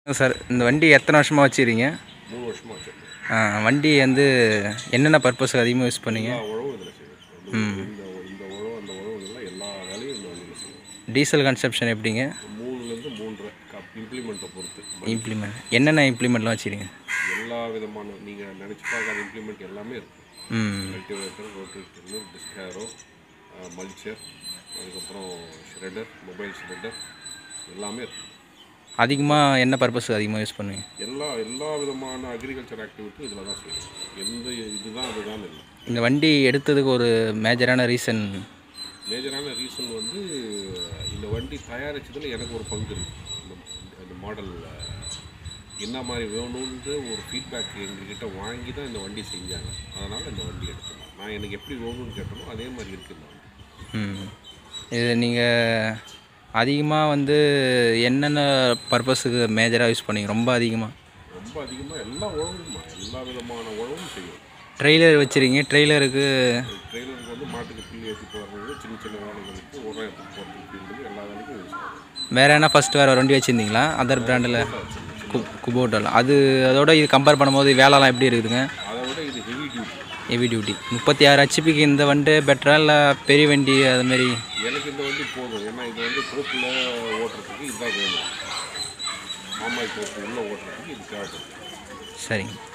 sir இந்த வண்டி எத்தனை வருஷமாக வச்சுருக்கீங்க மூணு வருஷமாக வச்சுருக்கேன் வண்டி வந்து என்னென்ன பர்பஸ்க்கு அதிகமாக யூஸ் பண்ணீங்க எல்லா உழவும் இதில் செய்வோம் இந்த இந்த உழவு அந்த உழவு எல்லாம் எல்லா வேலையும் இந்த வண்டியில் செய்வோம் டீசல் கன்சப்ஷன் எப்படிங்க மூணுலேருந்து மூன்றரை இம்ப்ளிமெண்ட்டை பொறுத்து இம்ப்ளிமெண்ட் என்னென்ன இம்ப்ளிமெண்ட்லாம் வச்சுருக்கீங்க எல்லா விதமான நீங்கள் நினச்சி பார்க்காத இம்ப்ளிமெண்ட் எல்லாமே இருக்கும் ம் cultivator rotary tiller disc harrow mulcher அதுக்கப்புறம் ஷ்ரெடர் மொபைல் ஷ்ரெடர் எல்லாமே இருக்கும் அதிகமாக என்ன பர்பஸ்க்கு அதிகமாக யூஸ் பண்ணுவீங்க எல்லா எல்லா விதமான அக்ரிகல்ச்சர் ஆக்டிவிட்டியும் இதில் தான் செய்யும் எந்த இதுதான் அதுதான் இல்லை இந்த வண்டி எடுத்ததுக்கு ஒரு மேஜரான ரீசன் மேஜரான ரீசன் வந்து இந்த வண்டி தயாரிச்சதில் எனக்கு ஒரு பங்கு இருக்குது இந்த இந்த மாடல் என்ன மாதிரி வேணும்னு ஒரு ஃபீட்பேக் எங்ககிட்ட வாங்கி தான் இந்த வண்டி செஞ்சாங்க அதனால் இந்த வண்டி எடுத்துக்கலாம் நான் எனக்கு எப்படி வேணும்னு கேட்டனோ அதே மாதிரி இருக்குது இந்த வண்டி ம் இது நீங்கள் அதிகமாக வந்து என்னென்ன பர்பஸுக்கு மேஜராக யூஸ் பண்ணீங்க ரொம்ப அதிகமாக ரொம்ப அதிகமாக எல்லா உழவுமா எல்லா விதமான உழவும் செய்யும் ட்ரெய்லர் வச்சுருக்கீங்க ட்ரெய்லருக்கு ட்ரெயிலருக்கு வந்து மாட்டுக்கு புள்ளி ஏற்றிட்டு வர்றது சின்ன சின்ன வேலைகளுக்கு உரம் எடுத்து போகிறதுக்கு அப்படின்றது எல்லா வேலைக்கும் யூஸ் ஆகும் வேறு என்ன ஃபஸ்ட் வேறு வண்டி வச்சுருந்தீங்களா அதர் பிராண்டில் கு குபோட்டல் அது அதோட இது கம்பேர் பண்ணும்போது வேலைலாம் எப்படி இருக்குதுங்க அதை விட இது ஹெவி டியூட்டி ஹெவி டியூட்டி முப்பத்தி ஆறு ஹெச்பிக்கு இந்த வண்டி பெட்டரா இல்லை பெரிய வண்டி அதுமாரி எனக்கு இந்த வண்டி போதும் ஏன்னா இது வந்து தோப்பில் ஓட்டுறதுக்கு இதுதான் வேணும் மாமாய் தோப்பு உள்ளே ஓட்டுறதுக்கு இது தேவைப்படுது சரிங்க